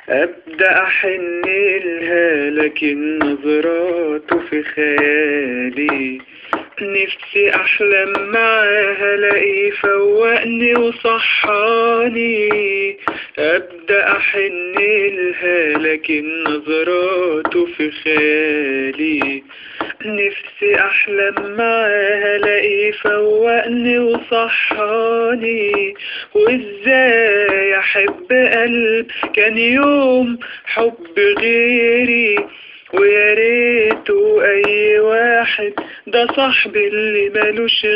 أبدأ أحن لها لكن نظراته في خيالي نفسي أحلم معاها لاقيه فوقني وصحاني أبدأ أحن لها لكن نظراته في خيالي نفسي أحلم معاها لاقيه فوقني وصحاني وإزاي أحب قلب كان يوم حب غيري ويا ريته أي واحد ده صاحبي اللي ملوش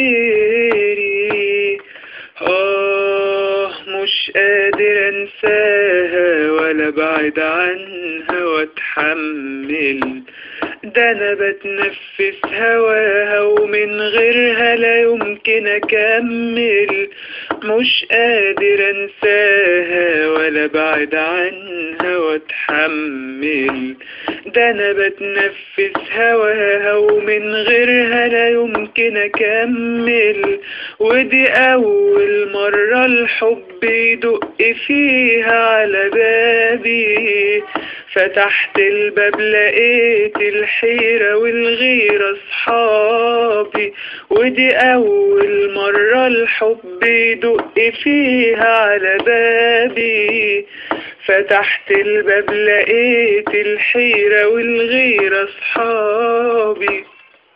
غيري آه مش قادر أنساها ولا بعد عنها وأتحمل ده أنا بتنفس هواها ومن غيرها لا يمكن أكمل مش قادر أنساها ولا بعد عنها وأتحمل ده أنا بتنفس هواها ومن غيرها لا يمكن أكمل ودي أول مرة الحب يدق فيها على بابي فتحت الباب لقيت الحيرة والغيرة صحابي ودي أول مرة الحب يدق فيها على بابي فتحت الباب لقيت الحيرة والغيرة صحابي